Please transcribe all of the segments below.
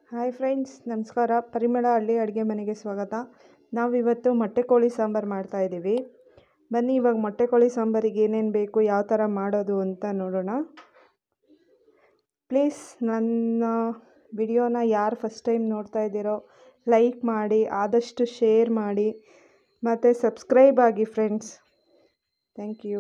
hi friends ನಮಸ್ಕಾರ ಪರಿಮಳ ಹಳ್ಳಿ ಅಡುಗೆ ಮನೆಗೆ ಸ್ವಾಗತ ನಾವಿವತ್ತು ಮೊಟ್ಟೆ ಕೋಳಿ ಸಾಂಬಾರು ಮಾಡ್ತಾಯಿದ್ದೀವಿ ಬನ್ನಿ ಇವಾಗ ಮೊಟ್ಟೆ ಕೋಳಿ ಸಾಂಬಾರಿಗೆ ಏನೇನು ಬೇಕು ಯಾವ ಥರ ಮಾಡೋದು ಅಂತ ನೋಡೋಣ ಪ್ಲೀಸ್ ನನ್ನ ವಿಡಿಯೋನ ಯಾರು ಫಸ್ಟ್ ಟೈಮ್ ನೋಡ್ತಾ ಇದ್ದೀರೋ ಲೈಕ್ ಮಾಡಿ ಆದಷ್ಟು ಶೇರ್ ಮಾಡಿ ಮತ್ತು ಸಬ್ಸ್ಕ್ರೈಬ್ ಆಗಿ friends thank you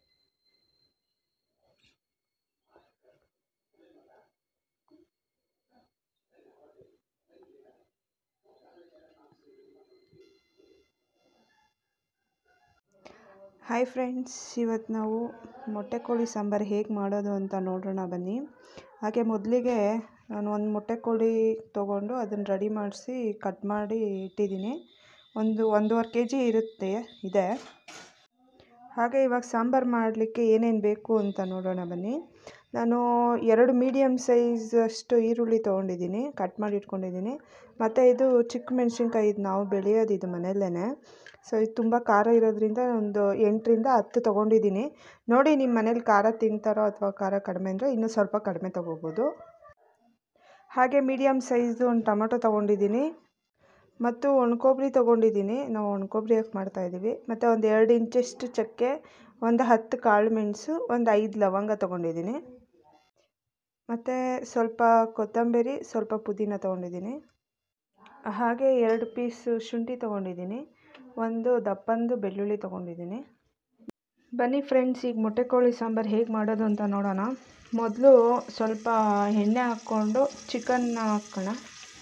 hi friends ಇವತ್ತು ನಾವು ಮೊಟ್ಟೆ ಕೋಳಿ ಸಾಂಬಾರು ಹೇಗೆ ಮಾಡೋದು ಅಂತ ನೋಡೋಣ ಬನ್ನಿ ಹಾಗೆ ಮೊದಲಿಗೆ ನಾನು ಒಂದು ಮೊಟ್ಟೆ ಕೋಳಿ ತೊಗೊಂಡು ಅದನ್ನು ರೆಡಿ ಮಾಡಿಸಿ ಕಟ್ ಮಾಡಿ ಇಟ್ಟಿದ್ದೀನಿ ಒಂದು ಒಂದೂವರೆ ಕೆ ಜಿ ಇರುತ್ತೆ ಇದೆ ಹಾಗೆ ಇವಾಗ ಸಾಂಬಾರು ಮಾಡಲಿಕ್ಕೆ ಏನೇನು ಬೇಕು ಅಂತ ನೋಡೋಣ ಬನ್ನಿ ನಾನು ಎರಡು ಮೀಡಿಯಮ್ ಸೈಜ್ ಅಷ್ಟು ಈರುಳ್ಳಿ ತೊಗೊಂಡಿದ್ದೀನಿ ಕಟ್ ಮಾಡಿ ಇಟ್ಕೊಂಡಿದ್ದೀನಿ ಮತ್ತು ಇದು ಚಿಕ್ಕ ಮೆಣಸಿನ್ಕಾಯಿ ಇದು ನಾವು ಬೆಳೆಯೋದು ಇದು ಮನೆಯಲ್ಲೇ ಸೊ ಇದು ತುಂಬ ಖಾರ ಇರೋದ್ರಿಂದ ಒಂದು ಎಂಟರಿಂದ ಹತ್ತು ತೊಗೊಂಡಿದ್ದೀನಿ ನೋಡಿ ನಿಮ್ಮ ಮನೇಲಿ ಖಾರ ತಿಂತಾರೋ ಅಥವಾ ಖಾರ ಕಡಿಮೆ ಅಂದರೆ ಇನ್ನೂ ಸ್ವಲ್ಪ ಕಡಿಮೆ ತೊಗೋಬೋದು ಹಾಗೆ ಮೀಡಿಯಮ್ ಸೈಜ್ದು ಒಂದು ಟೊಮೊಟೊ ತೊಗೊಂಡಿದ್ದೀನಿ ಮತ್ತು ಒಣಕೊಬ್ಬರಿ ತೊಗೊಂಡಿದ್ದೀನಿ ನಾವು ಒಣಕೊಬ್ಬರಿ ಹಾಕಿ ಮಾಡ್ತಾಯಿದ್ದೀವಿ ಮತ್ತು ಒಂದು ಎರಡು ಇಂಚಷ್ಟು ಚಕ್ಕೆ ಒಂದು ಹತ್ತು ಕಾಳು ಮೆಣಸು ಒಂದು ಐದು ಲವಂಗ ತೊಗೊಂಡಿದ್ದೀನಿ ಮತ್ತು ಸ್ವಲ್ಪ ಕೊತ್ತಂಬರಿ ಸ್ವಲ್ಪ ಪುದೀನ ತೊಗೊಂಡಿದ್ದೀನಿ ಹಾಗೆ ಎರಡು ಪೀಸು ಶುಂಠಿ ತೊಗೊಂಡಿದ್ದೀನಿ ಒಂದು ದಪ್ಪಂದು ಬೆಳ್ಳುಳ್ಳಿ ತೊಗೊಂಡಿದ್ದೀನಿ ಬನ್ನಿ ಫ್ರೆಂಡ್ಸ್ ಈಗ ಮೊಟ್ಟೆ ಕೋಳಿ ಸಾಂಬಾರು ಹೇಗೆ ಮಾಡೋದು ಅಂತ ನೋಡೋಣ ಮೊದಲು ಸ್ವಲ್ಪ ಎಣ್ಣೆ ಹಾಕ್ಕೊಂಡು ಚಿಕನ್ನ ಹಾಕೋಣ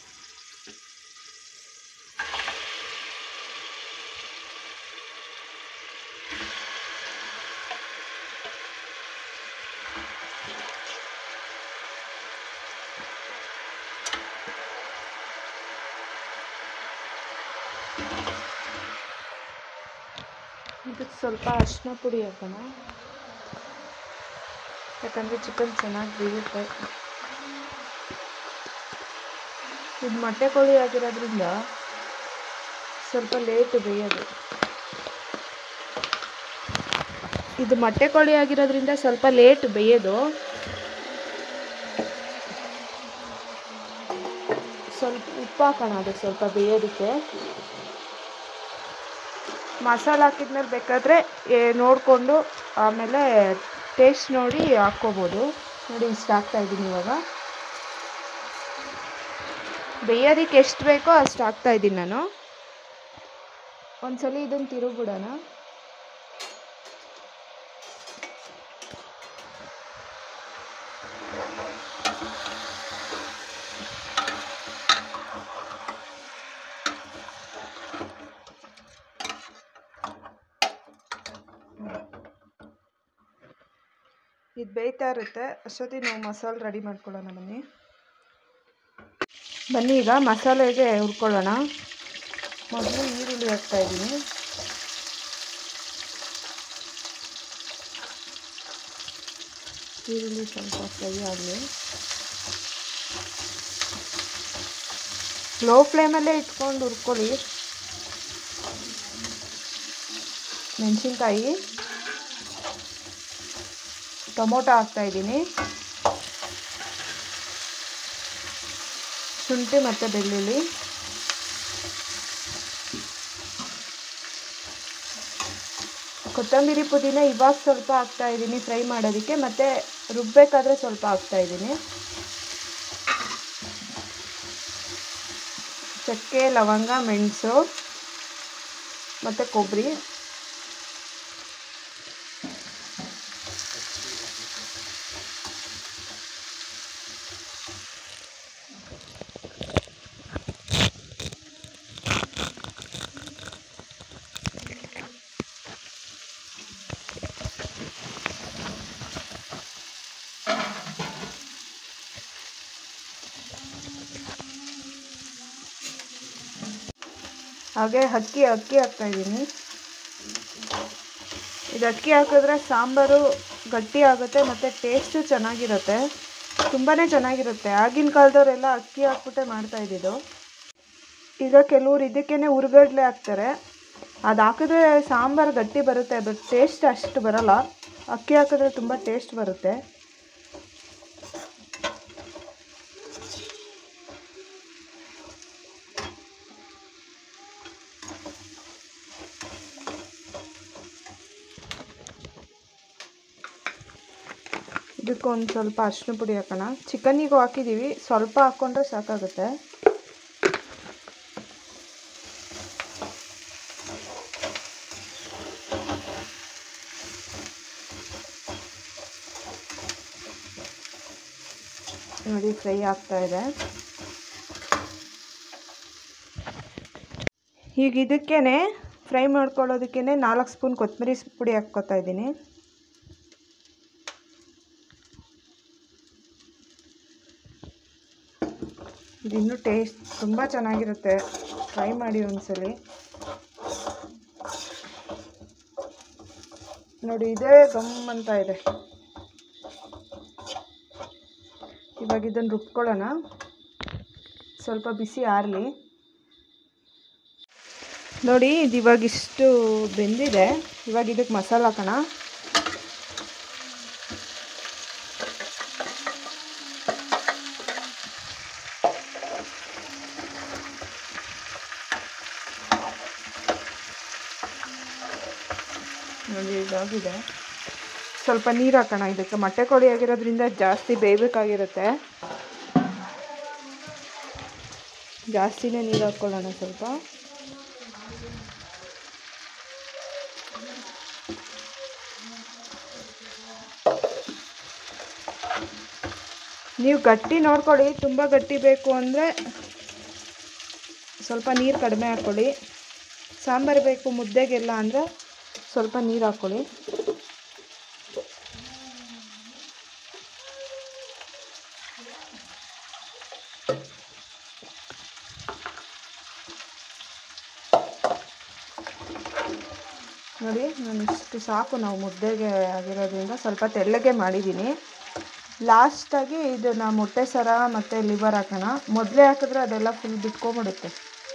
ಇದಕ್ಕೆ ಸ್ವಲ್ಪ ಅರಿಶಿನ ಪುಡಿ ಹಾಕೋಣ ಯಾಕಂದರೆ ಚಿಕನ್ ಚೆನ್ನಾಗಿ ಬೇಯುತ್ತೆ ಇದು ಮೊಟ್ಟೆ ಕೋಳಿ ಆಗಿರೋದ್ರಿಂದ ಸ್ವಲ್ಪ ಲೇಟ್ ಬೇಯೋದು ಇದು ಮೊಟ್ಟೆ ಕೋಳಿ ಆಗಿರೋದ್ರಿಂದ ಸ್ವಲ್ಪ ಲೇಟ್ ಬೇಯೋದು ಸ್ವಲ್ಪ ಉಪ್ಪು ಹಾಕೋಣ ಅದಕ್ಕೆ ಸ್ವಲ್ಪ ಬೇಯೋದಕ್ಕೆ ಮಸಾಲೆ ಹಾಕಿದ್ಮೇಲೆ ಬೇಕಾದರೆ ನೋಡಿಕೊಂಡು ಆಮೇಲೆ ಟೇಸ್ಟ್ ನೋಡಿ ಹಾಕ್ಕೋಬೋದು ನೋಡಿ ಇಷ್ಟು ಹಾಕ್ತಾಯಿದ್ದೀನಿ ಇವಾಗ ಬೇಯೋದಕ್ಕೆ ಎಷ್ಟು ಬೇಕೋ ಅಷ್ಟು ಹಾಕ್ತಾಯಿದ್ದೀನಿ ನಾನು ಒಂದ್ಸಲ ಇದನ್ನು ತಿರುಗಿಬಿಡೋಣ ಇದು ಬೇಯ್ತಾ ಇರುತ್ತೆ ಅಷ್ಟೊತ್ತಿಗೆ ನಾವು ಮಸಾಲೆ ರೆಡಿ ಮಾಡ್ಕೊಳ್ಳೋಣ ಬನ್ನಿ ಬನ್ನಿ ಈಗ ಮಸಾಲೆಗೆ ಹುರ್ಕೊಳ್ಳೋಣ ಮೊದಲು ಈರುಳ್ಳಿ ಹಾಕ್ತಾ ಇದ್ದೀನಿ ಈರುಳ್ಳಿ ಸ್ವಲ್ಪ ಫ್ರೈ ಆಗಲಿ ಲೋ ಫ್ಲೇಮಲ್ಲೇ ಇಟ್ಕೊಂಡು ಹುರ್ಕೊಳ್ಳಿ ಮೆಣಸಿನ್ಕಾಯಿ ಟೊಮೊಟೊ ಹಾಕ್ತಾಯಿದ್ದೀನಿ ಶುಂಠಿ ಮತ್ತು ಬೆಳ್ಳುಳ್ಳಿ ಕೊತ್ತಂಬರಿ ಪುದೀನ ಇವಾಗ ಸ್ವಲ್ಪ ಹಾಕ್ತಾಯಿದ್ದೀನಿ ಫ್ರೈ ಮಾಡೋದಕ್ಕೆ ಮತ್ತು ರುಬ್ಬಬೇಕಾದ್ರೆ ಸ್ವಲ್ಪ ಹಾಕ್ತಾಯಿದ್ದೀನಿ ಚಕ್ಕೆ ಲವಂಗ ಮೆಣಸು ಮತ್ತು ಕೊಬ್ಬರಿ ಹಾಗೆ ಅಕ್ಕಿ ಅಕ್ಕಿ ಹಾಕ್ತಾಯಿದ್ದೀನಿ ಇದು ಅಕ್ಕಿ ಹಾಕಿದ್ರೆ ಸಾಂಬಾರು ಗಟ್ಟಿ ಆಗುತ್ತೆ ಮತ್ತು ಟೇಸ್ಟು ಚೆನ್ನಾಗಿರುತ್ತೆ ತುಂಬಾ ಚೆನ್ನಾಗಿರುತ್ತೆ ಆಗಿನ ಕಾಲದವರೆಲ್ಲ ಅಕ್ಕಿ ಹಾಕ್ಬಿಟ್ಟೆ ಮಾಡ್ತಾ ಇದ್ದಿದ್ದು ಈಗ ಕೆಲವ್ರು ಇದಕ್ಕೇ ಹುರ್ಗಡ್ಲೆ ಹಾಕ್ತಾರೆ ಅದು ಹಾಕಿದ್ರೆ ಸಾಂಬಾರು ಗಟ್ಟಿ ಬರುತ್ತೆ ಬಟ್ ಟೇಸ್ಟ್ ಅಷ್ಟು ಬರೋಲ್ಲ ಅಕ್ಕಿ ಹಾಕಿದ್ರೆ ತುಂಬ ಟೇಸ್ಟ್ ಬರುತ್ತೆ ಇದಕ್ಕೆ ಒಂದು ಸ್ವಲ್ಪ ಅರಿಶಿನ ಪುಡಿ ಹಾಕೋಣ ಚಿಕನ್ನಿಗೂ ಹಾಕಿದ್ದೀವಿ ಸ್ವಲ್ಪ ಹಾಕ್ಕೊಂಡ್ರೆ ಸಾಕಾಗುತ್ತೆ ನೋಡಿ ಫ್ರೈ ಆಗ್ತಾ ಇದೆ ಈಗ ಇದಕ್ಕೇ ಫ್ರೈ ಮಾಡ್ಕೊಳ್ಳೋದಕ್ಕೇ ನಾಲ್ಕು ಸ್ಪೂನ್ ಕೊತ್ತಂಬರಿ ಪುಡಿ ಹಾಕ್ಕೊತಾ ಇದ್ದೀನಿ ಇದಿನ್ನೂ ಟೇಸ್ಟ್ ತುಂಬ ಚೆನ್ನಾಗಿರುತ್ತೆ ಟ್ರೈ ಮಾಡಿ ಒಂದ್ಸಲಿ ನೋಡಿ ಇದೇ ಗಮ್ ಅಂತ ಇದೆ ಇವಾಗ ಇದನ್ನು ರುಬ್ಕೊಳ್ಳೋಣ ಸ್ವಲ್ಪ ಬಿಸಿ ಆರಲಿ ನೋಡಿ ಇದು ಇವಾಗ ಇಷ್ಟು ಬೆಂದಿದೆ ಇವಾಗ ಇದಕ್ಕೆ ಮಸಾಲ ಹಾಕೋಣ ನೋಡಿ ಇದಾಗಿದೆ ಸ್ವಲ್ಪ ನೀರು ಹಾಕೋಣ ಇದಕ್ಕೆ ಮೊಟ್ಟೆ ಕೋಳಿ ಆಗಿರೋದ್ರಿಂದ ಜಾಸ್ತಿ ಬೇಯಬೇಕಾಗಿರುತ್ತೆ ಜಾಸ್ತಿನೇ ನೀರು ಹಾಕ್ಕೊಳ್ಳೋಣ ಸ್ವಲ್ಪ ನೀವು ಗಟ್ಟಿ ನೋಡ್ಕೊಳ್ಳಿ ತುಂಬ ಗಟ್ಟಿ ಬೇಕು ಅಂದರೆ ಸ್ವಲ್ಪ ನೀರು ಕಡಿಮೆ ಹಾಕ್ಕೊಳ್ಳಿ ಸಾಂಬಾರು ಬೇಕು ಮುದ್ದೆಗೆಲ್ಲ ಅಂದರೆ ಸ್ವಲ್ಪ ನೀರು ಹಾಕ್ಕೊಳ್ಳಿ ನೋಡಿ ನಾನು ಇಷ್ಟು ಸಾಕು ನಾವು ಮುದ್ದೆಗೆ ಆಗಿರೋದ್ರಿಂದ ಸ್ವಲ್ಪ ತೆಳ್ಳಗೆ ಮಾಡಿದ್ದೀನಿ ಲಾಸ್ಟಾಗಿ ಇದನ್ನು ಮೊಟ್ಟೆ ಸರ ಮತ್ತು ಲಿವರ್ ಹಾಕೋಣ ಮೊದಲೇ ಹಾಕಿದ್ರೆ ಅದೆಲ್ಲ ಫುಲ್ ಬಿಟ್ಕೊಂಬಿಡುತ್ತೆ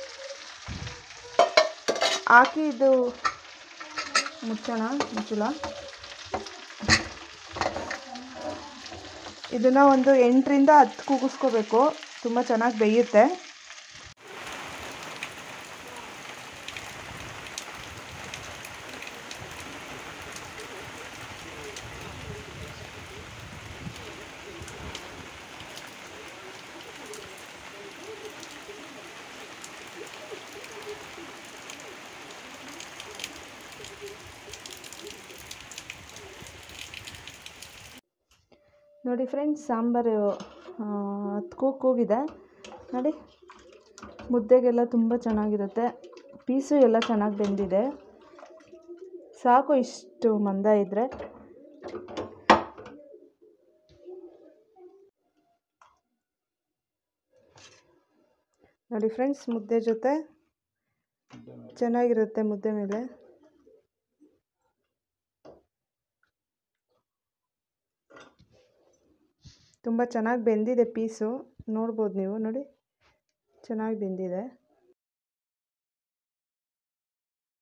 ಹಾಕಿ ಇದು ಮುಚ್ಚೋಣ ಮುಚ್ಚಲ ಇದನ್ನು ಒಂದು ಎಂಟರಿಂದ ಹತ್ತು ಕೂಗಿಸ್ಕೋಬೇಕು ತುಂಬ ಚೆನ್ನಾಗಿ ಬೇಯುತ್ತೆ ನೋಡಿ ಫ್ರೆಂಡ್ಸ್ ಸಾಂಬಾರು ಹತ್ತು ಕೂಗು ಕೂಗಿದೆ ನೋಡಿ ಮುದ್ದೆಗೆಲ್ಲ ತುಂಬ ಚೆನ್ನಾಗಿರುತ್ತೆ ಪೀಸು ಎಲ್ಲ ಚೆನ್ನಾಗಿ ಬೆಂದಿದೆ ಸಾಕು ಇಷ್ಟು ಮಂದ ಇದ್ದರೆ ನೋಡಿ ಫ್ರೆಂಡ್ಸ್ ಮುದ್ದೆ ಜೊತೆ ಚೆನ್ನಾಗಿರುತ್ತೆ ಮುದ್ದೆ ಮೇಲೆ ತುಂಬ ಚೆನ್ನಾಗಿ ಬೆಂದಿದೆ ಪೀಸು ನೋಡ್ಬೋದು ನೀವು ನೋಡಿ ಚೆನ್ನಾಗಿ ಬೆಂದಿದೆ